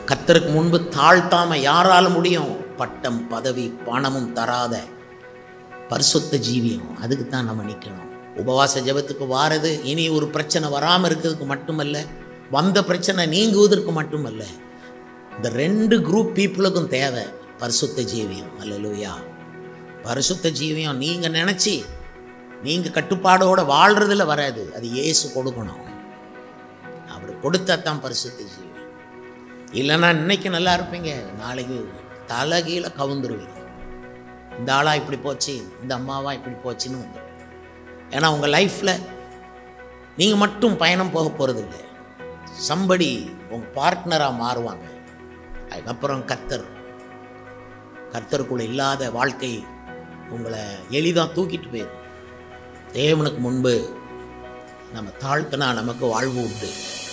கர்த்தருக்கு முன்பு தாழ்த்தாம யாரால முடியும் பட்டம் பதவி பணமும் தராத பரிசுத்த ஜீவியம் அதுக்கு தான் நம்ம நிற்கணும் உபவாச ஜெபத்துக்கு வாரது இனி ஒரு பிரச்சனை வராமல் இருக்கிறதுக்கு மட்டுமல்ல வந்த பிரச்சனை நீங்குவதற்கு மட்டுமல்ல இந்த ரெண்டு குரூப் பீப்புளுக்கும் தேவை பரிசுத்த ஜீவியம் அல்லலுயா பரிசுத்த ஜீவியம் நீங்கள் நினச்சி நீங்கள் கட்டுப்பாடோட வாழ்கிறதுல வராது அது இயேசு கொடுக்கணும் அவர் கொடுத்தா தான் பரிசுத்த ஜீவியம் இல்லைன்னா இன்னைக்கு நல்லா இருப்பீங்க நாளைக்கு தலைகீழ கவுந்துருவீங்க இந்த ஆளா இப்படி போச்சு இந்த அம்மாவா இப்படி போச்சுன்னு வந்துடும் ஏன்னா உங்கள் லைஃப்பில் நீங்கள் மட்டும் பயணம் போக போகிறதில்ல சம்படி உங்கள் பார்ட்னராக மாறுவாங்க அதுக்கப்புறம் கர்த்தர் கர்த்தருக்குள்ள இல்லாத வாழ்க்கை உங்களை எளிதாக தூக்கிட்டு போயிடும் தேவனுக்கு முன்பு நம்ம தாழ்த்தினா நமக்கு வாழ்வு உண்டு